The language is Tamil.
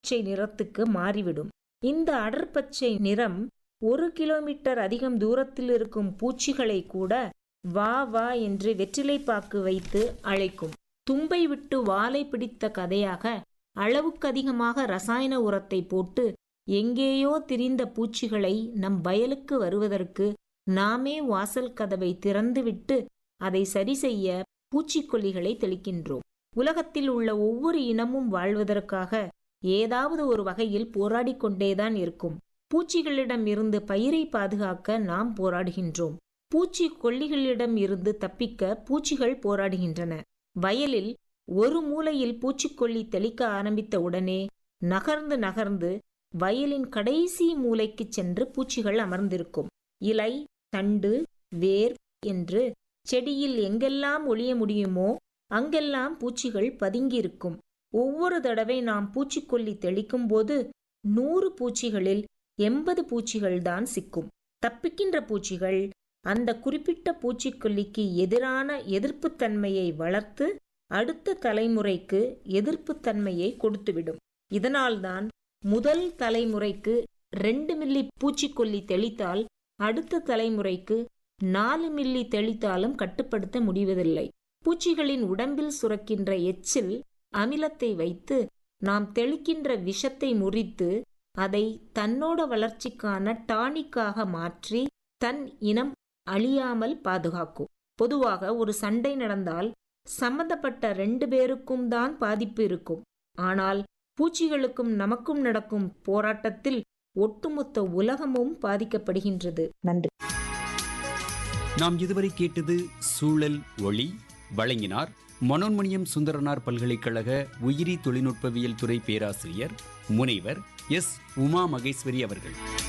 பச்சை நிறத்துக்கு மாறிவிடும் இந்த அடர்பச்சை நிறம் ஒரு கிலோமீட்டர் அதிகம் தூரத்தில் இருக்கும் பூச்சிகளை கூட வா வா என்று வெற்றிலைப்பாக்கு வைத்து அழைக்கும் தும்பை விட்டு வாலை பிடித்த கதையாக அளவுக்கு அதிகமாக ரசாயன உரத்தை போட்டு எங்கேயோ திரிந்த பூச்சிகளை நம் வயலுக்கு வருவதற்கு நாமே வாசல் கதவை திறந்துவிட்டு அதை சரி செய்ய பூச்சிக்கொல்லிகளை தெளிக்கின்றோம் உலகத்தில் உள்ள ஒவ்வொரு இனமும் வாழ்வதற்காக ஏதாவது ஒரு வகையில் போராடிக் கொண்டேதான் இருக்கும் பூச்சிகளிடம் இருந்து பயிரை பாதுகாக்க நாம் போராடுகின்றோம் பூச்சி கொல்லிகளிடம் இருந்து தப்பிக்க பூச்சிகள் போராடுகின்றன வயலில் ஒரு மூலையில் பூச்சிக்கொல்லி தெளிக்க ஆரம்பித்த உடனே நகர்ந்து நகர்ந்து வயலின் கடைசி மூலைக்கு சென்று பூச்சிகள் அமர்ந்திருக்கும் இலை தண்டு வேர் என்று செடியில் எங்கெல்லாம் ஒளிய முடியுமோ அங்கெல்லாம் பூச்சிகள் பதுங்கியிருக்கும் ஒவ்வொரு தடவை நாம் பூச்சிக்கொல்லி தெளிக்கும் போது நூறு பூச்சிகளில் எண்பது பூச்சிகள் தான் சிக்கும் தப்பிக்கின்ற பூச்சிகள் அந்த குறிப்பிட்ட பூச்சிக்கொல்லிக்கு எதிரான எதிர்ப்புத்தன்மையை வளர்த்து அடுத்த தலைமுறைக்கு எதிர்ப்புத்தன்மையை கொடுத்துவிடும் இதனால்தான் முதல் தலைமுறைக்கு ரெண்டு மில்லி பூச்சிக்கொல்லி தெளித்தால் அடுத்த தலைமுறைக்கு நாலு மில்லி தெளித்தாலும் கட்டுப்படுத்த முடிவதில்லை பூச்சிகளின் உடம்பில் சுரக்கின்ற எச்சில் அமிலத்தை வைத்து நாம் தெளிக்கின்ற விஷத்தை முறித்து அதை தன்னோட வளர்ச்சிக்கான டானிக்காக மாற்றி தன் இனம் அழியாமல் பாதுகாக்கும் பொதுவாக ஒரு சண்டை நடந்தால் சம்பந்தப்பட்ட ரெண்டு பேருக்கும் தான் பாதிப்பு இருக்கும் ஆனால் பூச்சிகளுக்கும் நமக்கும் நடக்கும் போராட்டத்தில் ஒட்டுமொத்த உலகமும் பாதிக்கப்படுகின்றது நன்றி நாம் இதுவரை கேட்டது சூழல் ஒளி வழங்கினார் மனோன்மணியம் சுந்தரனார் பல்கலைக்கழக உயிரி தொழில்நுட்பவியல் துறை பேராசிரியர் முனைவர் எஸ் உமா மகேஸ்வரி அவர்கள்